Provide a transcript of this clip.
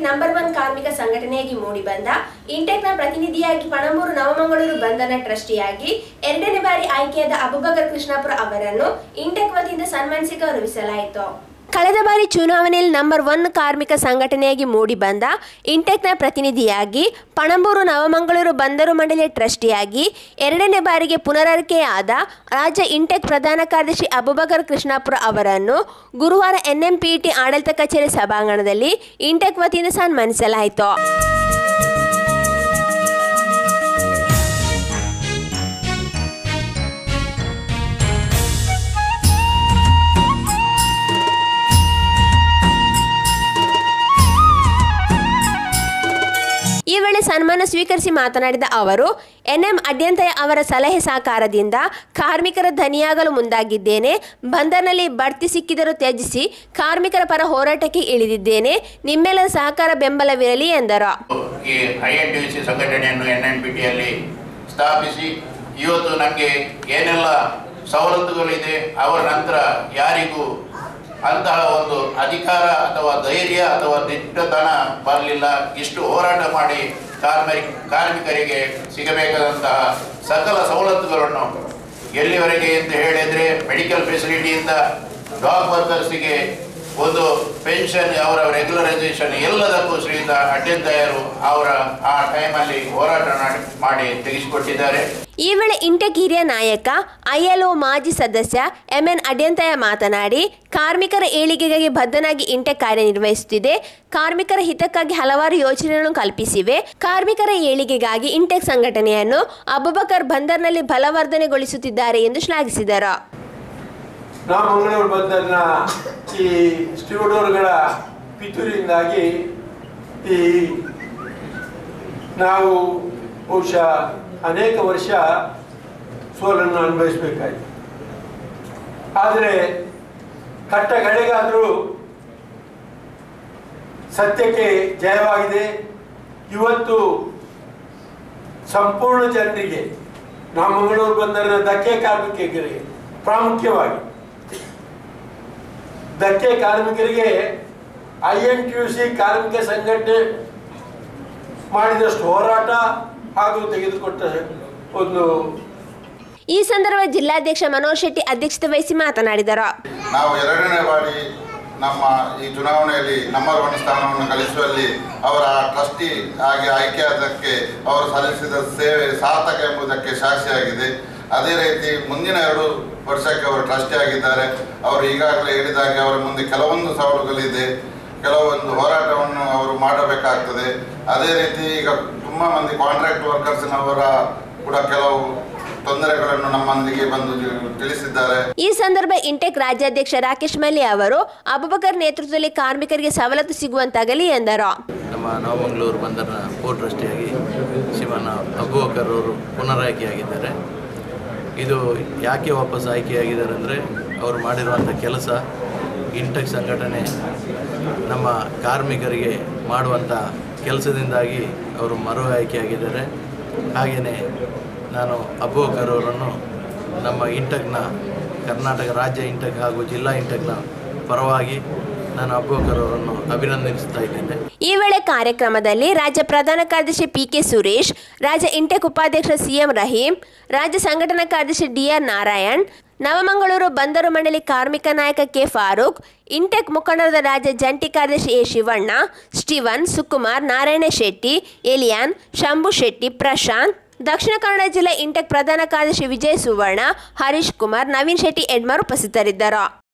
number one ಕಾರ್ಮಿಕ ಸಂಘಟನೆಯಾಗಿ ಮೂಡಿಬಂದ ಇಂಟೆಕ್ನ ಪ್ರತಿನಿಧಿಯಾಗಿ ಪಣಂಬೂರು ನವಮಂಗಳೂರು ಬಂಧನ ಟ್ರಸ್ಟಿಯಾಗಿ ಎರಡನೇ ಬಾರಿ ಆಯ್ಕೆಯಾದ ಅಬುಬಕರ್ ಕೃಷ್ಣಾಪುರ ಅವರನ್ನು ಇಂಟೆಕ್ ವತಿಯಿಂದ ಸನ್ಮಾನಿಸಿ ಗೌರವಿಸಲಾಯಿತು ಕಳೆದ ಬಾರಿ ಚುನಾವಣೆಯಲ್ಲಿ ನಂಬರ್ ಒನ್ ಕಾರ್ಮಿಕ ಸಂಘಟನೆಯಾಗಿ ಮೂಡಿಬಂದ ಇಂಟೆಕ್ನ ಪ್ರತಿನಿಧಿಯಾಗಿ ಪಣಂಬೂರು ನವಮಂಗಳೂರು ಬಂದರು ಮಂಡಳಿಯ ಟ್ರಸ್ಟಿಯಾಗಿ ಎರಡನೇ ಬಾರಿಗೆ ಪುನರಾಯ್ಕೆಯಾದ ರಾಜ್ಯ ಇಂಟೆಕ್ ಪ್ರಧಾನ ಕಾರ್ಯದರ್ಶಿ ಅಬುಬಕರ್ ಕೃಷ್ಣಾಪುರ ಅವರನ್ನು ಗುರುವಾರ ಎನ್ಎಂಪಿಟಿ ಆಡಳಿತ ಕಚೇರಿ ಸಭಾಂಗಣದಲ್ಲಿ ಇಂಟೆಕ್ ವತಿಯಿಂದ ಸನ್ಮಾನಿಸಲಾಯಿತು ಈ ವೇಳೆ ಸನ್ಮಾನ ಸ್ವೀಕರಿಸಿ ಮಾತನಾಡಿದ ಅವರು ಎನ್ಎಂ ಅಡ್ಯಂತಯ ಅವರ ಸಲಹೆ ಸಹಕಾರದಿಂದ ಕಾರ್ಮಿಕರ ಧನಿಯಾಗಲು ಮುಂದಾಗಿದ್ದೇನೆ ಬಂದರ್ನಲ್ಲಿ ಬಡ್ತಿ ಸಿಕ್ಕಿದರೂ ತ್ಯಜಿಸಿ ಕಾರ್ಮಿಕರ ಪರ ಹೋರಾಟಕ್ಕೆ ಇಳಿದಿದ್ದೇನೆ ನಿಮ್ಮೆಲ್ಲರ ಸಹಕಾರ ಬೆಂಬಲವಿರಲಿ ಎಂದರು ಈ ಐ ಎನ್ ಟಿ ಸಿ ಸಂಘಟನೆಯನ್ನು ಎನ್ ಎನ್ ಪಿ ಟಿಯಲ್ಲಿ ಸ್ಥಾಪಿಸಿ ಇವತ್ತು ನಮಗೆ ಏನೆಲ್ಲ ಸವಲತ್ತುಗಳಿದೆ ಅವರ ನಂತರ ಯಾರಿಗೂ ಅಂತಹ ಒಂದು ಅಧಿಕಾರ ಅಥವಾ ಧೈರ್ಯ ಅಥವಾ ದಿಟ್ಟತನ ಬರಲಿಲ್ಲ ಇಷ್ಟು ಹೋರಾಟ ಮಾಡಿ ಕಾರ್ಮಿಕ ಕಾರ್ಮಿಕರಿಗೆ ಸಿಗಬೇಕಾದಂತಹ ಸಕಲ ಸವಲತ್ತುಗಳನ್ನು ಎಲ್ಲಿವರೆಗೆ ಅಂತ ಹೇಳಿದರೆ ಮೆಡಿಕಲ್ ಫೆಸಿಲಿಟಿಯಿಂದ ಡಾಗ್ ವರ್ಕರ್ಸಿಗೆ ಒಂದು ಪೆನ್ಷನ್ ಅವರ ರೆಗ್ಯುಲರೈಸೇಷನ್ ಎಲ್ಲದಕ್ಕೂ ಶ್ರೀಯುತ ಅಡ್ಯಂತಯರು ಅವರ ಆ ಟೈಮಲ್ಲಿ ಹೋರಾಟ ಮಾಡಿ- ಮಾಡಿ ತೆಗೆಸಿಕೊಟ್ಟಿದ್ದಾರೆ ಈ ವೇಳೆ ಇಂಟೆಕ್ ಹಿರಿಯ ನಾಯಕ ಐಎಲ್ಒ ಮಾಜಿ ಸದಸ್ಯ ಎಂಎನ್ ಅಡ್ಯಂತಯ ಮಾತನಾಡಿ ಕಾರ್ಮಿಕರ ಏಳಿಗೆಗಾಗಿ ಬದ್ಧನಾಗಿ ಇಂಟೆಕ್ ಕಾರ್ಯನಿರ್ವಹಿಸುತ್ತಿದೆ ಕಾರ್ಮಿಕರ ಹಿತಕ್ಕಾಗಿ ಹಲವಾರು ಯೋಜನೆಗಳನ್ನು ಕಲ್ಪಿಸಿವೆ ಕಾರ್ಮಿಕರ ಏಳಿಗೆಗಾಗಿ ಇಂಟೆಕ್ ಸಂಘಟನೆಯನ್ನು ಅಬುಬಕರ್ ಬಂದರ್ನಲ್ಲಿ ಬಲವರ್ಧನೆಗೊಳಿಸುತ್ತಿದ್ದಾರೆ ಎಂದು ಶ್ಲಾಘಿಸಿದರು ನಾವು ಮಂಗಳೂರು ಬಂದನ್ನ ಈ ಸ್ಟೂಡೋರ್ಗಳ ಪಿತೂರಿಯಿಂದಾಗಿ ಈ ನಾವು ಬಹುಶಃ ಅನೇಕ ವರ್ಷ ಸೋಲನ್ನು ಅನುಭವಿಸಬೇಕಾಯಿತು ಆದರೆ ಕಟ್ಟ ಕಡೆಗಾದರೂ ಸತ್ಯಕ್ಕೆ ಜಯವಾಗಿದೆ ಇವತ್ತು ಸಂಪೂರ್ಣ ಜನರಿಗೆ ನಾವು ಮಂಗಳೂರು ಬಂದರಿನ ಧಕ್ಕೆ ಕಾರ್ಮಿಕರಿಗೆ ಪ್ರಾಮುಖ್ಯವಾಗಿ ಧಕ್ಕೆ ಕಾರ್ಮಿಕರಿಗೆ I N T U C ಕಾರ್ಮಿಕ ಸಂಘಟನೆ ಮಾಡಿದಷ್ಟು ಹೋರಾಟ ಹಾಗೂ ತೆಗೆದುಕೊಟ್ಟ ಒಂದು ಈ ಸಂದರ್ಭ ಜಿಲ್ಲಾಧ್ಯಕ್ಷ ಮನೋಜ್ ಶೆಟ್ಟಿ ಅಧ್ಯಕ್ಷತೆ ವಹಿಸಿ ಮಾತನಾಡಿದರು ನಾವು ಎರಡನೇ ಬಾರಿ ನಮ್ಮ ಈ ಚುನಾವಣೆಯಲ್ಲಿ ನಂಬರ್ ಒನ್ ಸ್ಥಾನವನ್ನು ಗಳಿಸುವಲ್ಲಿ ಅವರ ಟ್ರಸ್ಟಿ ಆಗಿ ಆಯ್ಕೆಯಾದಕ್ಕೆ ಅವರು ಸಲ್ಲಿಸಿದ ಸೇವೆ ಸಾರ್ಥಕ ಎಂಬುದಕ್ಕೆ ಸಾಕ್ಷಿಯಾಗಿದೆ ಅದೇ ರೀತಿ ಮುಂದಿನ ಎರಡು ವರ್ಷಕ್ಕೆ ಅವರು ಟ್ರಸ್ಟಿ ಆಗಿದ್ದಾರೆ ಅವರು ಈಗಾಗಲೇ ಹೇಳಿದಾಗೆ ಅವರ ಮುಂದೆ ಕೆಲವೊಂದು ಸವಾಲುಗಳಿದೆ ಕೆಲವೊಂದು ಹೋರಾಟವನ್ನು ಅವರು ಮಾಡಬೇಕಾಗ್ತದೆ ಅದೇ ರೀತಿ ಈಗ ತುಂಬ ಮಂದಿ ಕಾಂಟ್ರಾಕ್ಟ್ ವರ್ಕರ್ಸ್ನವರ ಕೂಡ ಕೆಲವು ತೊಂದರೆಗಳನ್ನು ನಮ್ಮೊಂದಿಗೆ ಬಂದು ತಿಳಿಸಿದ್ದಾರೆ ಈ ಸಂದರ್ಭ ಇಂಟೆಕ್ ರಾಜ್ಯಾಧ್ಯಕ್ಷ ರಾಕೇಶ್ ಮಲ್ಲಿ ಅವರು ಅಬುಬಕರ್ ನೇತೃತ್ವದಲ್ಲಿ ಕಾರ್ಮಿಕರಿಗೆ ಸವಲತ್ತು ಸಿಗುವಂತಾಗಲಿ ಎಂದರು ನಮ್ಮ ನವಮಂಗಳೂರು ಬಂದರ್ನ ಪೋರ್ಟ್ ಟ್ರಸ್ಟಿಯಾಗಿ ಶ್ರೀಮಾನ ಅಬೂಬಕರ್ ಅವರು ಪುನರಾಯ್ಕೆಯಾಗಿದ್ದಾರೆ ಇದು ಯಾಕೆ ವಾಪಸ್ ಆಯ್ಕೆಯಾಗಿದ್ದಾರೆ ಅಂದರೆ ಅವರು ಮಾಡಿರುವಂಥ ಕೆಲಸ ಇಂಟೆಕ್ ಸಂಘಟನೆ ನಮ್ಮ ಕಾರ್ಮಿಕರಿಗೆ ಮಾಡುವಂಥ ಕೆಲಸದಿಂದಾಗಿ ಅವರು ಮರು ಆಯ್ಕೆಯಾಗಿದ್ದಾರೆ ಹಾಗೆಯೇ ನಾನು ಅಬೂಬಕರ್ ಅವರನ್ನು ನಮ್ಮ ಇಂಟೆಕ್ನ ಕರ್ನಾಟಕ ರಾಜ್ಯ ಇಂಟೆಕ್ ಹಾಗೂ ಜಿಲ್ಲಾ ಇಂಟೆಕ್ನ ಪರವಾಗಿ ನಾನು ಅಬೂಬಕರ್ ಅವರನ್ನು ಅಭಿನಂದಿಸ್ತಾ ಇದ್ದೇನೆ ಈ ವೇಳೆ ಕಾರ್ಯಕ್ರಮದಲ್ಲಿ ರಾಜ್ಯ ಪ್ರಧಾನ ಕಾರ್ಯದರ್ಶಿ ಪಿ ಕೆ ಸುರೇಶ್ ರಾಜ್ಯ ಇಂಟೆಕ್ ಉಪಾಧ್ಯಕ್ಷ ಸಿಎಂ ರಹೀಂ ರಾಜ್ಯ ಸಂಘಟನಾ ಕಾರ್ಯದರ್ಶಿ ಡಿಆರ್ ನಾರಾಯಣ್ ನವಮಂಗಳೂರು ಬಂದರು ಮಂಡಳಿ ಕಾರ್ಮಿಕ ನಾಯಕ ಕೆ ಫಾರೂಕ್ ಇಂಟೆಕ್ ಮುಖಂಡರಾದ ರಾಜ್ಯ ಜಂಟಿ ಕಾರ್ಯದರ್ಶಿ A Shivanna Steven Sukumar Narayana Shetty Elian Shambhu Shetty Prashant Dakshina Kannada ಜಿಲ್ಲೆ ಇಂಟೆಕ್ ಪ್ರಧಾನ ಕಾರ್ಯದರ್ಶಿ ವಿಜಯ್ ಸುವರ್ಣ ಹರೀಶ್ ಕುಮಾರ್ ನವೀನ್ ಶೆಟ್ಟಿ ಎಡ್ಮರ್ ಉಪಸ್ಥಿತರಿದ್ದರು